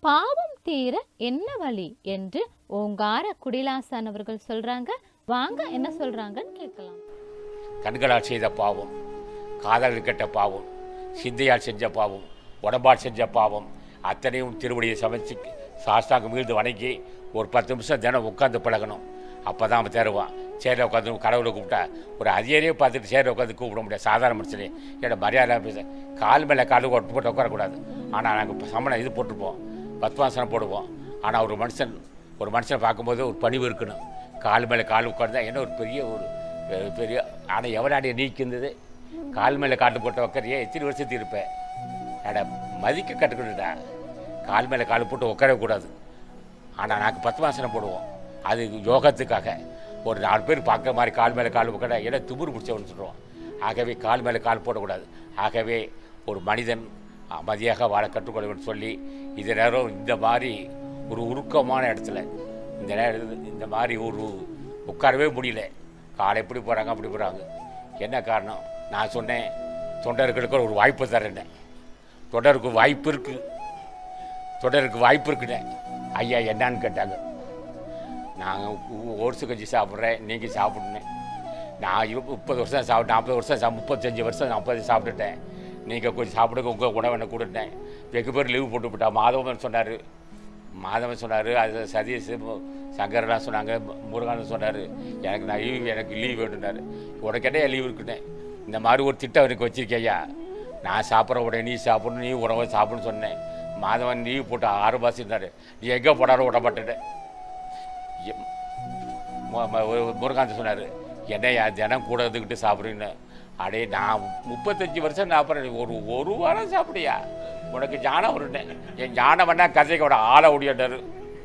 பாவம் தீர என்ன வழி என்று ஓங்கார குடிலாசன் அவர்கள் சொல்றாங்க வாங்க என்ன சொல்றாங்கன்னு கேட்கலாம் கண்களால் செய்த பாவம் காதல் கெட்ட பாவம் சிந்தையால் செஞ்ச பாவம் உடம்பால் செஞ்ச பாவம் அத்தனையும் திருவடியை சமைச்சு சாஸ்தாங்க மீழ்ந்து வணங்கி ஒரு பத்து நிமிஷம் தினம் உட்காந்து பழகணும் அப்போ தான் அவன் தருவான் சேரில் உட்காந்து கடவுளை கூப்பிட்டா ஒரு அதிகாரியே பார்த்துட்டு சேரில் உட்காந்து கூப்பிட முடியாது சாதாரண மனுஷனே என்னோட மரியாதை பேச கால் மேலே கால் ஒட்டு போட்டு உட்காரக்கூடாது ஆனால் நாங்கள் சமணம் இது போட்டிருப்போம் பத்மாசனம் போடுவோம் ஆனால் ஒரு மனுஷன் ஒரு மனுஷனை பார்க்கும்போது ஒரு பணிவு இருக்கணும் கால் மேலே கால் உட்கார்ந்தா என்ன ஒரு பெரிய ஒரு பெ- பெரிய ஆனால் எவனாடிய நீக்கிருந்தது கால் மேலே காட்டு போட்ட உட்காரியே எத்தனை வருஷத்துக்கு இருப்பேன் அட மதிக்க கற்றுக்கணுடா கால் மேலே கால் போட்டு உட்காரவே கூடாது ஆனால் நாங்கள் பத்மாசனம் போடுவோம் அது யோகத்துக்காக ஒரு நாலு பேர் பார்க்குற மாதிரி கால் மேலே கால் உட்கார ஏன்னா துபுறு பிடிச்சவன்னு சொல்லுவோம் ஆகவே கால் மேலே கால் போடக்கூடாது ஆகவே ஒரு மனிதன் அமைதியாக வாழ கற்றுக்கொள்ள வேண்டும் சொல்லி இது நேரம் இந்த மாதிரி ஒரு உருக்கமான இடத்துல இந்த நேரம் இந்த மாதிரி ஒரு உட்காரவே முடியல காலை எப்படி போகிறாங்க அப்படி போகிறாங்க என்ன காரணம் நான் சொன்னேன் தொண்டர்களுக்கு ஒரு வாய்ப்பு தரேன் தொடருக்கு வாய்ப்பு இருக்குது தொடருக்கு வாய்ப்பு இருக்குண்ணே ஐயா என்னன்னு கேட்டாங்க நாங்கள் ஓர்ஸு கஞ்சி சாப்பிட்றேன் நீங்கள் சாப்பிடுனேன் நான் இரு- முப்பது வருஷம் சாப்பிட்டு நாற்பது வருஷம் சா முப்பத்தஞ்சு வருஷம் நாற்பது சாப்பிட்டுட்டேன் நீங்கள் கொஞ்சம் சாப்பிடுங்க உங்கள் உணவை என்ன கொடுத்தேன் வெகு பேர் லீவு போட்டு விட்டா மாதவன் சொன்னார் மாதவன் சொன்னார் அது சதீஷ் மு- சங்கரெல்லாம் சொன்னாங்க மு- முருகன் சொன்னார் எனக்கு நான் லீவ் எனக்கு லீவ் வேணுன்னாரு உனக்கு என்ன லீவ் இருக்குண்ணே இந்த மாதிரி ஒரு திட்டம் எனக்கு வச்சிருக்கையா நான் சாப்பிட்ற உடனே நீ சாப்பிடணும் நீ உணவை சாப்பிடுன்னு சொன்னேன் மாதவன் லீவ் போட்டு ஆறு மாதம் இருந்தார் நீ எங்கே போனாலும் விட மாட்டேன் எம்- மு- மு- ஒரு முருகாந்த் சொன்னார் என்னையா தினம் கூட இருந்துக்கிட்டு சாப்பிட்றீன்னு அடே நான் முப்பத்தஞ்சு வருஷம் சாப்பிட்றேன் ஒரு ஒரு வாரம் சாப்பிடியா உனக்கு ஞானம் வருட்டேன் என் ஞானம் வேணா கதைக்கு விட ஆளை ஓடியாட்டாரு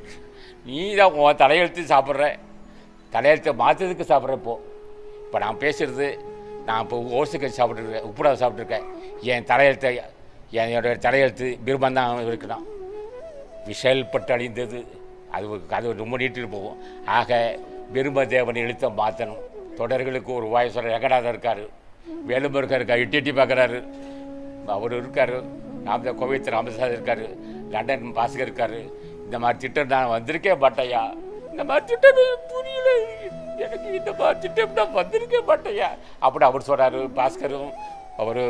நீ தான் உன் தலையெழுத்து சாப்பிட்ற தலையெழுத்தை மாற்றதுக்கு சாப்பிட்ற இப்போ இப்போ நான் பேசுகிறது நான் இப்போ ஓசுக்கு சாப்பிட்ருக்கேன் உப்புடா சாப்பிட்ருக்கேன் என் தலையெழுத்தை என்னோட தலையெழுத்து பிரம்மன் தான் இருக்கணும் விஷயல்பட்டு அழிந்தது அது ஒரு- அது ரொம்ப நீட்டிட்டு போகும் ஆக பிரம்மதேவன் எழுத்த மாற்றணும் தொடர்களுக்கு ஒரு வாய் சொல்ற ரங்கநாதர் இருக்கார் வேலுமுருகன் இருக்கார் இட்டி எட்டி பார்க்குறாரு அவர் இருக்கார் ராமதா கோவித் ராமதாஸ் இருக்கார் லண்டன் பாஸ்கர் இருக்கார் இந்த மாதிரி திட்டம் நான் வந்திருக்கே மாட்டையா இந்த மாதிரி திட்டம் எனக்கு புரியல எனக்கு இந்த மாதிரி திட்டம் நான் வந்திருக்கே மாட்டையா அப்படி அவர் சொல்கிறாரு பாஸ்கரும் அவர்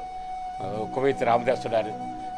கோவித் ராமதாஸ் சொன்னார்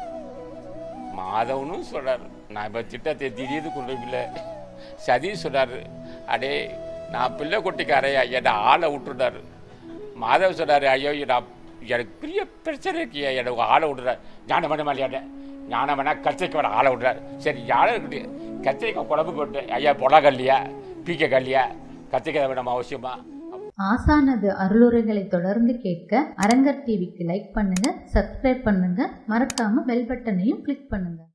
மாதவனும் சொல்றாரு நான் இப்போ திட்டத்தை திடீர்னு கொண்டு இல்லை சதி சொன்னார் அடே நான் பிள்ளை குட்டிக்காரையா என்னை ஆளை விட்டுட்டாரு மாதவ் சொன்னார் ஐயோ நான் எனக்கு பெரிய பிரச்சனை இருக்கியா எனக்கு ஆளை விட்டுறாரு ஞானம் பண்ண மாட்டேன் ஞானம் வேணா கத்திரிக்காய் வேணா ஆளை விட்டுறாரு சரி ஞானம் இருக்கட்டு கத்திரிக்காய் குழம்பு போட்டு ஐயா பொடா கல்லியா பீக்க கல்லியா கத்திரிக்காய் வேணாமா அவசியமா ஆசானது அருளுரைகளை தொடர்ந்து கேட்க அரங்கர் டிவிக்கு லைக் பண்ணுங்க சப்ஸ்கிரைப் பண்ணுங்க மறக்காம பெல் பட்டனையும் கிளிக் பண்ணுங்க